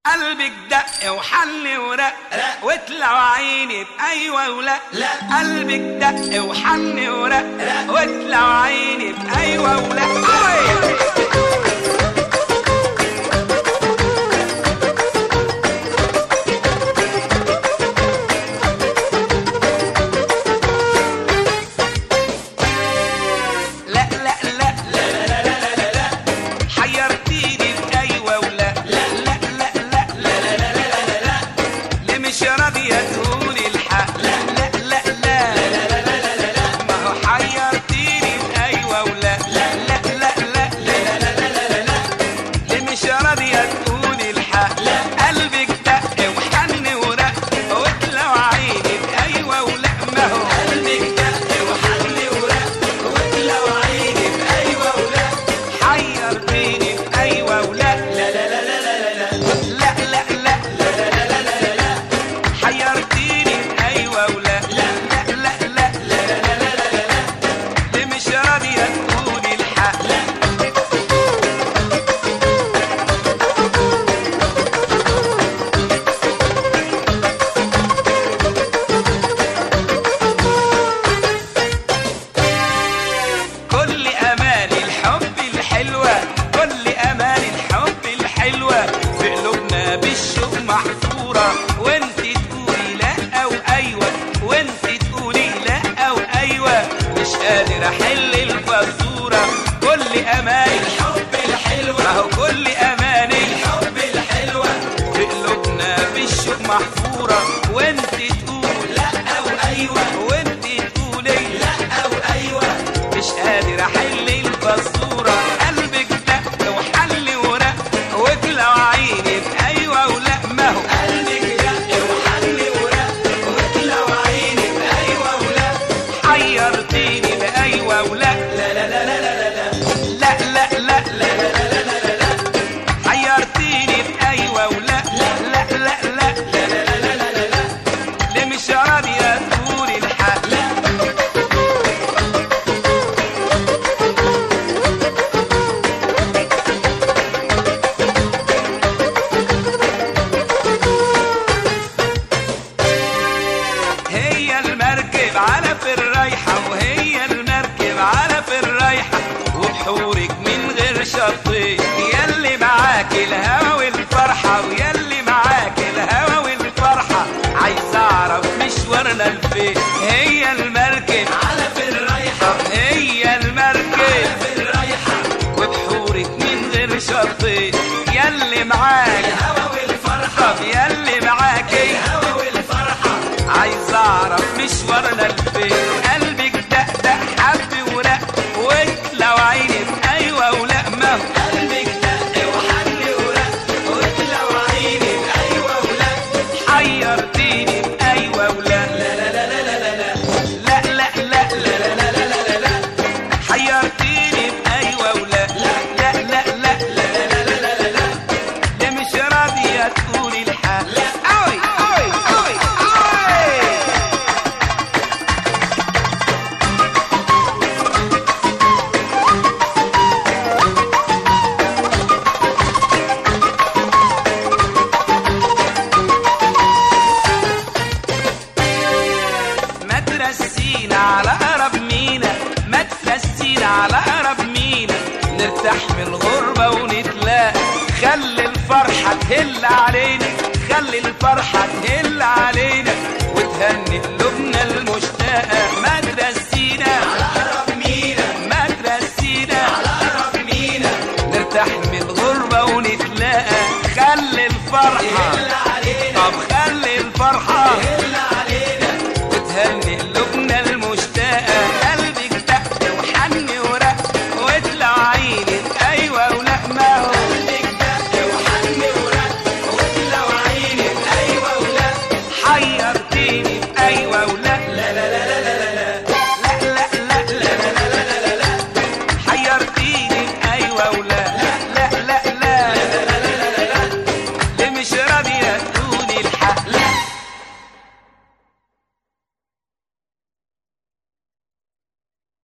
قلبك دق وحل ورق رق. وطلع عيني بأيوة ولا لا. قلبك دق وحل ورق رق. وطلع عيني بأيوة ولا أوي. لا لا لا حيرتيني بأيوة ولا لا لا لا لا لا لا لا لا ليه مش راضية تقولي الحق لا لا لا لا ما هو حيرتيني بأيوة ولا لا لا لا لا ليه مش راضية تقولي الحق لا قلبك دق وحن ورق وطلع عيني بأيوة ولا ما هو قلبك دق وحل ورق وطلع عيني بأيوة ولا حيرتيني بأيوة ولا لا لا لا لا لا لا لا لا لا حيرتيني بأيوة ولا لا لا لا لا ليه مش راضية تقولي الحق كل اماني الحب الحلوه كل اماني الحب الحلوه في قلوبنا بالشوق محفوره وانت تقولي لا او ايوه وانت تقولي لا او ايوه مش قادر احل الفزوره كل اماني الحب الحلوة ما هو كل اماني الحب الحلوة في قلوبنا بالشوق محفوره وانت تقول لا أو أيوة وانت تقولي لا أو أيوة مش قادر احل الفزوره قلبك دق وحل ورق وطلع عيني بايوه ولا ما هو قلبك دق وحل ورق وطلع عيني بأيوة ولا حيرتيني بايوه ولا لا لا لا لا لا لا لا لا لا حيرتيني بايوه ولا لا لا لا لا ليه مش راضيه تقولي الحق هي المركب على في الرايحة وهي المركب على في الرايحة وبحورك من غير شطين ياللي معاك الهوى والفرحة وياللي معاك الهوى والفرحة عايز أعرف مشوارنا لفين هي المركب على في الرايحة هي المركب في الرايحة وبحورك من غير شطين ياللي معاك الهوى والفرحة طب ياللي معاك الهوى والفرحة عايز اعرف مشوارنا لفين قلبك دق دق حب ورق وطلع عيني ايوه ولا ما هو قلبك دق وحل ورق وطلع عيني بأيوة ولا حيرتيني ايوه ولا لا لا لا لا لا لا لا لا لا لا لا لا لا لا لا حيرتيني بايوه ولا لا لا لا لا ده مش راضيه تقولي الحق لا اوي اوي اوي اوي ما ترسينا على أقرب مينا ما ترسينا على أقرب مينا نرتاح من الغربة ونتلاقى خلي الفرحة تهل علينا خلي الفرحة تهل علينا وتهني قلوبنا المشتاقة ما